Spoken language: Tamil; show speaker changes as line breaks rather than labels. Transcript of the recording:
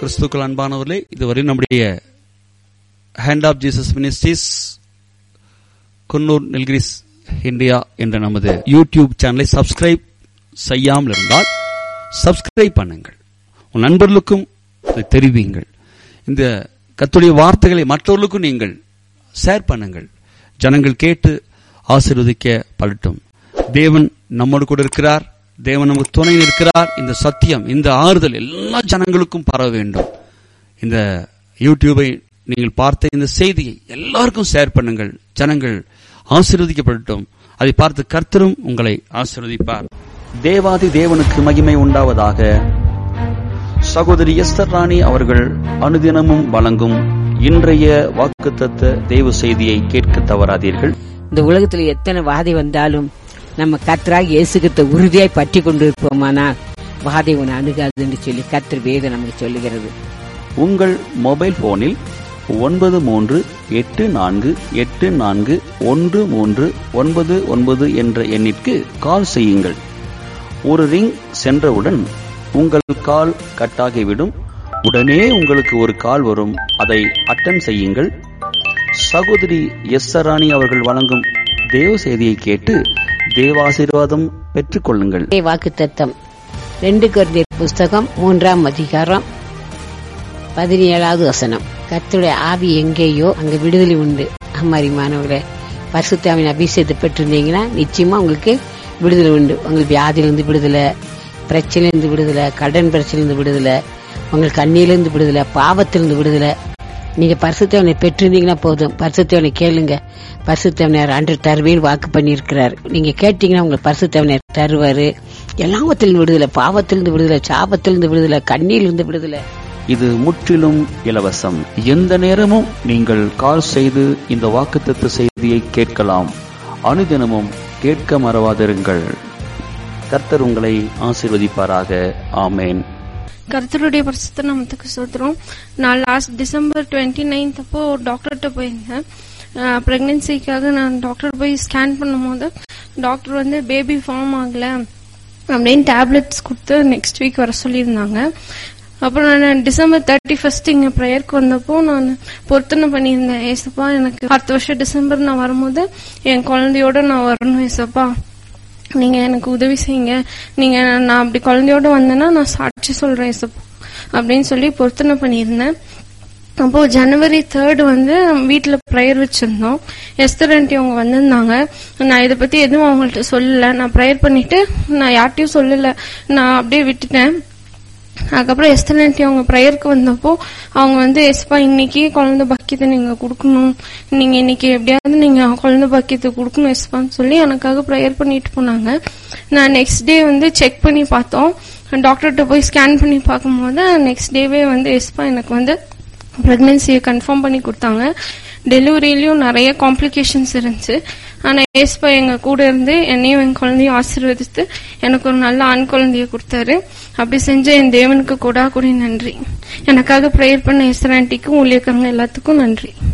கிறிஸ்துக்கள் அன்பானவர்களே இதுவரை நம்முடைய hand of Jesus ministries Coonoor Nilgiris India என்ற நமது யூடியூப் சேனலை சப்ஸ்கிரைப் செய்யாமல் இருந்தால் சப்ஸ்கிரைப் பண்ணுங்கள் உன் நண்பர்களுக்கும் இதை தெரிவியுங்கள் இந்த கத்துடைய வார்த்தைகளை மற்றவர்களுக்கும் நீங்கள் ஷேர் பண்ணுங்கள் ஜனங்கள் கேட்டு ஆசீர்வதிக்க படட்டும் தேவன் நம்மோடு கூட இருக்கிறார் தேவன் நமக்கு துணை இருக்கிறார் இந்த சத்தியம் இந்த ஆறுதல் எல்லா ஜனங்களுக்கும் பரவ வேண்டும் இந்த யூடியூபை நீங்கள் பார்த்த இந்த செய்தியை எல்லாருக்கும் ஷேர் பண்ணுங்கள் ஜனங்கள் ஆசீர்வதிக்கப்படட்டும் அதை பார்த்து கர்த்தரும் உங்களை ஆசீர்வதிப்பார் தேவாதி தேவனுக்கு மகிமை உண்டாவதாக சகோதரி எஸ்தர் ராணி அவர்கள் அனுதினமும் வழங்கும் இன்றைய வாக்குத்தத்த தேவ செய்தியை கேட்க தவறாதீர்கள்
இந்த உலகத்துல எத்தனை வாதை வந்தாலும் நம்ம கத்தராக இயேசுகிட்ட உறுதியாய் பற்றி கொண்டு இருப்போமானால் வாதை உன்னை அணுகாதுன்னு சொல்லி கத்தர் வேதம் நமக்கு சொல்லுகிறது
உங்கள் மொபைல் போனில் ஒன்பது மூன்று எட்டு நான்கு எட்டு நான்கு ஒன்று மூன்று ஒன்பது ஒன்பது என்ற எண்ணிற்கு கால் செய்யுங்கள் ஒரு ரிங் சென்றவுடன் உங்கள் கால் கட்டாகிவிடும் உடனே உங்களுக்கு ஒரு கால் வரும் அதை அட்டன் செய்யுங்கள் சகோதரி எஸ் ராணி அவர்கள் வழங்கும் தேவ செய்தியை கேட்டு தேவாசீர்வாதம் பெற்றுக்கொள்ளுங்கள்
வாக்கு தத்தம் ரெண்டு குழந்தையர் புஸ்தகம் மூன்றாம் அதிகாரம் பதினேழாவது வசனம் கர்த்தருடைய ஆவி எங்கேயோ அங்க விடுதலை உண்டு அம்மாரி மாணவர்களே பரிசுத்தாவின் அபிஷேகத்தை பெற்றிருந்தீங்கன்னா நிச்சயமா உங்களுக்கு விடுதலை உண்டு உங்களுக்கு வியாதியிலிருந்து விடுதலை பிரச்சனையிலிருந்து விடுதலை கடன் பிரச்சனையிலிருந்து விடுதலை உங்களுக்கு கண்ணியிலிருந்து விடுதலை பாவத்திலிருந்து விடுதலை நீங்க பரிசுத்தவனை பெற்றிருந்தீங்கன்னா போதும் பரிசுத்தவனை கேளுங்க பரிசுத்தவனர் அன்று தருவேன் வாக்கு பண்ணியிருக்கிறார் நீங்க கேட்டீங்கன்னா உங்களுக்கு பரிசுத்தவனர் தருவாரு எல்லாவத்திலிருந்து விடுதலை பாவத்திலிருந்து விடுதலை சாபத்திலிருந்து விடுதலை கண்ணியிலிருந்து விடுதலை
இது முற்றிலும் இலவசம் எந்த நேரமும் நீங்கள் கால் செய்து இந்த வாக்குத்தத்த செய்தியை கேட்கலாம் அனுதினமும் கேட்க மறவாதிருங்கள் கர்த்தர் உங்களை ஆசீர்வதிப்பாராக ஆமேன்
கர்த்தருடைய பரிசுத்த நாமத்துக்கு சோத்திரம் நான் லாஸ்ட் டிசம்பர் டுவெண்ட்டி நைன்த் அப்போ டாக்டர்கிட்ட போயிருந்தேன் ப்ரெக்னென்சிக்காக நான் டாக்டர் போய் ஸ்கேன் பண்ணும்போது டாக்டர் வந்து பேபி ஃபார்ம் ஆகல அப்படின்னு டேப்லெட்ஸ் கொடுத்து நெக்ஸ்ட் வீக் வர சொல்லியிருந்தாங்க அப்புறம் நான் டிசம்பர் தேர்ட்டி ஃபர்ஸ்ட் இங்க ப்ரேயருக்கு வந்தப்போ நான் பொருத்தனை பண்ணியிருந்தேன் ஏசப்பா எனக்கு அடுத்த வருஷம் டிசம்பர் நான் வரும்போது என் குழந்தையோட நான் வரணும் ஏசப்பா நீங்க எனக்கு உதவி செய்யுங்க நீங்க நான் அப்படி குழந்தையோட வந்தேன்னா நான் சாட்சி சொல்றேன் ஏசப்பா அப்படின்னு சொல்லி பொருத்தனை பண்ணியிருந்தேன் அப்போ ஜனவரி தேர்ட் வந்து வீட்டுல ப்ரேயர் வச்சிருந்தோம் எஸ்தரண்டி அவங்க வந்திருந்தாங்க நான் இதை பத்தி எதுவும் அவங்கள்ட்ட சொல்லல நான் ப்ரேயர் பண்ணிட்டு நான் யார்ட்டையும் சொல்லல நான் அப்படியே விட்டுட்டேன் அதுக்கப்புறம் எஸ்தனட்டி அவங்க ப்ரேயருக்கு வந்தப்போ அவங்க வந்து எஸ்பா இன்னைக்கு குழந்தை பாக்கியத்தை நீங்க கொடுக்கணும் நீங்க இன்னைக்கு எப்படியாவது நீங்க குழந்தை பாக்கியத்தை கொடுக்கணும் எஸ்பான்னு சொல்லி எனக்காக ப்ரேயர் பண்ணிட்டு போனாங்க நான் நெக்ஸ்ட் டே வந்து செக் பண்ணி பார்த்தோம் டாக்டர்கிட்ட போய் ஸ்கேன் பண்ணி பார்க்கும்போது நெக்ஸ்ட் டேவே வந்து எஸ்பா எனக்கு வந்து பிரெக்னன்சியை கன்ஃபார்ம் பண்ணி கொடுத்தாங்க டெலிவரியிலயும் நிறைய காம்ப்ளிகேஷன்ஸ் இருந்துச்சு ஆனா ஏஸ்பா எங்க கூட இருந்து என்னையும் என் குழந்தையும் ஆசீர்வதித்து எனக்கு ஒரு நல்ல ஆண் குழந்தைய கொடுத்தாரு அப்படி செஞ்ச என் தேவனுக்கு கூட கூட நன்றி எனக்காக ப்ரேயர் பண்ண எஸ்ராண்டிக்கும் ஊழியக்காரங்க எல்லாத்துக்கும் நன்றி